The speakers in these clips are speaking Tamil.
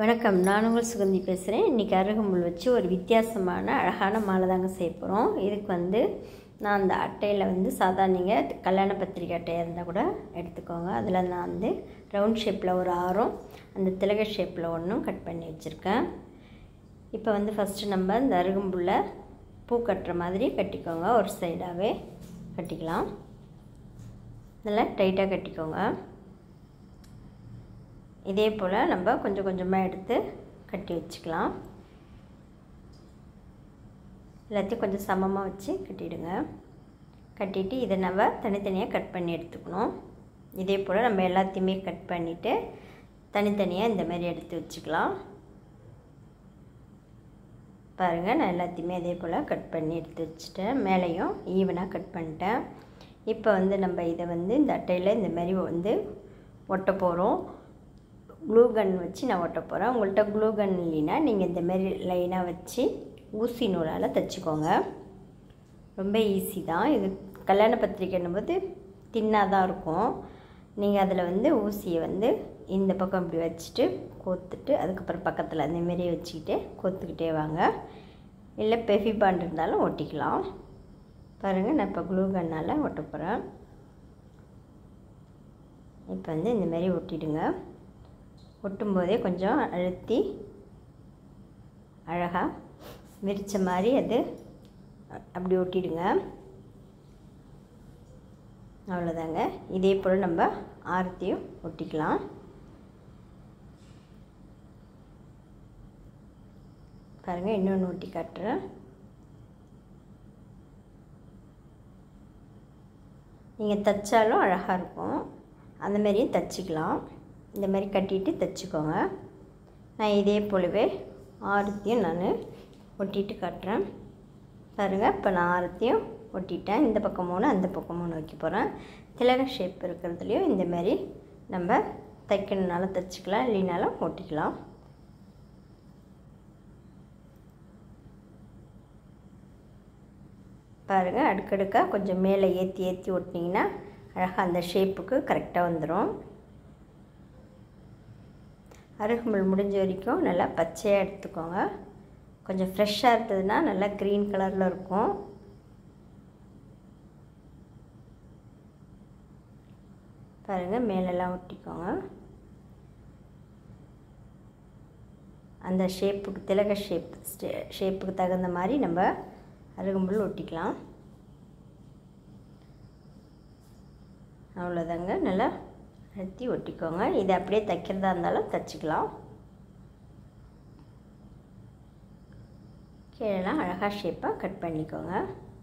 வணக்கம் நான் உங்கள் சுகந்தி பேசுகிறேன் இன்றைக்கி அருகம்புல் வச்சு ஒரு வித்தியாசமான அழகான மாலை தாங்க செய்ய போகிறோம் இதுக்கு வந்து நான் அந்த அட்டையில் வந்து சாதா நீங்கள் கல்யாண பத்திரிக்கை அட்டையாக இருந்தால் கூட எடுத்துக்கோங்க அதில் நான் வந்து ரவுண்ட் ஷேப்பில் ஒரு ஆறும் அந்த திலக ஷேப்பில் ஒன்றும் கட் பண்ணி வச்சுருக்கேன் இப்போ வந்து ஃபஸ்ட்டு நம்ம இந்த அருகம்புல்லை பூ கட்டுற மாதிரி கட்டிக்கோங்க ஒரு சைடாகவே கட்டிக்கலாம் இதெல்லாம் டைட்டாக கட்டிக்கோங்க இதே போல் நம்ம கொஞ்சம் கொஞ்சமாக எடுத்து கட்டி வச்சுக்கலாம் எல்லாத்தையும் கொஞ்சம் சமமாக வச்சு கட்டிடுங்க கட்டிட்டு இதை நம்ம தனித்தனியாக கட் பண்ணி எடுத்துக்கணும் இதே போல் நம்ம எல்லாத்தையுமே கட் பண்ணிவிட்டு தனித்தனியாக இந்த மாதிரி எடுத்து வச்சுக்கலாம் பாருங்கள் நான் எல்லாத்தையுமே இதே போல் கட் பண்ணி எடுத்து வச்சுட்டேன் மேலேயும் ஈவனாக கட் பண்ணிட்டேன் இப்போ வந்து நம்ம இதை வந்து இந்த அட்டையில் இந்த மாதிரி வந்து ஒட்ட போகிறோம் க்ளூ கன் வச்சு நான் ஒட்ட போகிறேன் உங்கள்கிட்ட க்ளூ கன் இல்லைன்னா நீங்கள் இந்த மாதிரி லைனாக வச்சு ஊசி நூலால் தைச்சிக்கோங்க ரொம்ப ஈஸி தான் இது கல்யாண பத்திரிக்கைன்னும் போது தின்னாக தான் இருக்கும் நீங்கள் அதில் வந்து ஊசியை வந்து இந்த பக்கம் இப்படி வச்சுட்டு கோத்துட்டு அதுக்கப்புறம் பக்கத்தில் அந்த மாரி வச்சுக்கிட்டு கோத்துக்கிட்டே வாங்க இல்லை பெஃபி பாண்ட் இருந்தாலும் ஒட்டிக்கலாம் பாருங்கள் நான் இப்போ க்ளூ கன்னால் ஒட்ட போகிறேன் இப்போ வந்து இந்த மாதிரி ஒட்டிடுங்க ஒட்டும்போதே கொஞ்சம் அழுத்தி அழகாக விரித்த மாதிரி அது அப்படி ஒட்டிடுங்க அவ்வளோதாங்க இதே போல் நம்ம ஆரத்தியும் ஒட்டிக்கலாம் பாருங்கள் இன்னொன்று ஒட்டி காட்டுறேன் நீங்கள் தைச்சாலும் அழகாக இருக்கும் அந்த மாதிரியும் தைச்சிக்கலாம் இந்த மாதிரி கட்டிட்டு தைச்சிக்கோங்க நான் இதே போலவே ஆரத்தையும் நான் ஒட்டிட்டு காட்டுறேன் பாருங்கள் இப்போ நான் ஆரத்தையும் ஒட்டிட்டேன் இந்த பக்கம் மூணு அந்த பக்கம் மூணு வைக்க போகிறேன் திலக ஷேப் இருக்கிறதுலையும் இந்த மாதிரி நம்ம தைக்கணுனாலும் தைச்சிக்கலாம் இல்லைனாலும் ஒட்டிக்கலாம் பாருங்கள் அடுக்கடுக்காக கொஞ்சம் மேலே ஏற்றி ஏற்றி ஒட்டினீங்கன்னா அழகாக அந்த ஷேப்புக்கு கரெக்டாக வந்துடும் அருகம்புல் முடிஞ்ச வரைக்கும் நல்லா பச்சையாக எடுத்துக்கோங்க கொஞ்சம் ஃப்ரெஷ்ஷாக இருந்ததுன்னா நல்லா க்ரீன் கலரில் இருக்கும் பாருங்கள் மேலெல்லாம் ஒட்டிக்கோங்க அந்த ஷேப்புக்கு திலக ஷேப் ஷேப்புக்கு தகுந்த மாதிரி நம்ம அருகம்புல் ஒட்டிக்கலாம் அவ்வளோதாங்க நல்லா அழுத்தி ஒட்டிக்கோங்க இதை அப்படியே தைக்கிறதா இருந்தாலும் தைச்சிக்கலாம் கீழெல்லாம் அழகாக ஷேப்பாக கட் பண்ணிக்கோங்க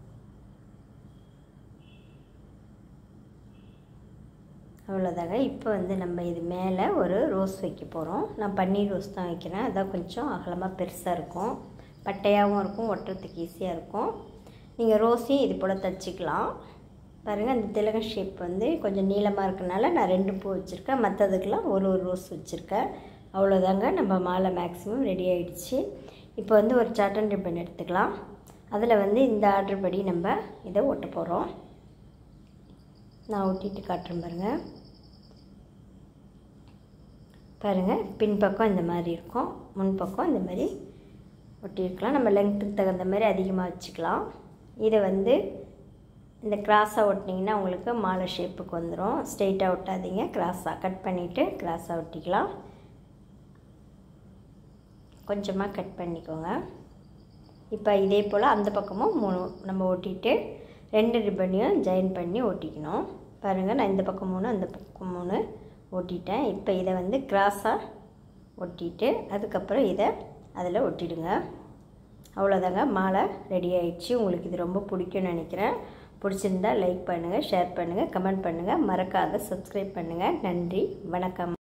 அவ்வளோதாங்க இப்போ வந்து நம்ம இது மேலே ஒரு ரோஸ் வைக்க போகிறோம் நான் பன்னீர் ரோஸ் தான் வைக்கிறேன் அதான் கொஞ்சம் அகலமாக பெருசாக இருக்கும் பட்டையாகவும் இருக்கும் ஒட்டுறதுக்கு ஈஸியாக இருக்கும் நீங்கள் ரோஸையும் இது போல் தைச்சிக்கலாம் பாருங்கள் அந்த திலக ஷேப் வந்து கொஞ்சம் நீளமாக இருக்கனால நான் ரெண்டு பூ வச்சுருக்கேன் மற்றதுக்கெலாம் ஒரு ஒரு ரோஸ் வச்சுருக்கேன் அவ்வளோதாங்க நம்ம மாலை மேக்ஸிமம் ரெடி ஆகிடுச்சு இப்போ வந்து ஒரு சாட்டன் ரிப்பன் எடுத்துக்கலாம் அதில் வந்து இந்த ஆர்டர் படி நம்ம இதை ஒட்ட போகிறோம் நான் ஒட்டிட்டு காட்டுறேன் பாருங்கள் பாருங்கள் பின்பக்கம் இந்த மாதிரி இருக்கும் முன்பக்கம் இந்த மாதிரி ஒட்டியிருக்கலாம் நம்ம லெங்க்த்துக்கு தகுந்த மாதிரி அதிகமாக வச்சுக்கலாம் இதை வந்து இந்த கிராஸாக ஒட்டினீங்கன்னா உங்களுக்கு மாலை ஷேப்புக்கு வந்துடும் ஸ்ட்ரெயிட்டாக ஒட்டாதீங்க கிராஸாக கட் பண்ணிவிட்டு கிராஸாக ஒட்டிக்கலாம் கொஞ்சமாக கட் பண்ணிக்கோங்க இப்போ இதே போல் அந்த பக்கமும் மூணு நம்ம ஒட்டிட்டு ரெண்டு ரிப்பனையும் ஜாயின் பண்ணி ஒட்டிக்கணும் பாருங்கள் நான் இந்த பக்கம் மூணு அந்த பக்கம் மூணு ஒட்டிட்டேன் இப்போ இதை வந்து கிராஸாக ஒட்டிட்டு அதுக்கப்புறம் இதை அதில் ஒட்டிடுங்க அவ்வளோதாங்க மாலை ரெடி ஆயிடுச்சு உங்களுக்கு இது ரொம்ப பிடிக்கும்னு நினைக்கிறேன் பிடிச்சிருந்தா லைக் பண்ணுங்கள் ஷேர் பண்ணுங்கள் கமெண்ட் பண்ணுங்கள் மறக்காத சப்ஸ்கிரைப் பண்ணுங்கள் நன்றி வணக்கம்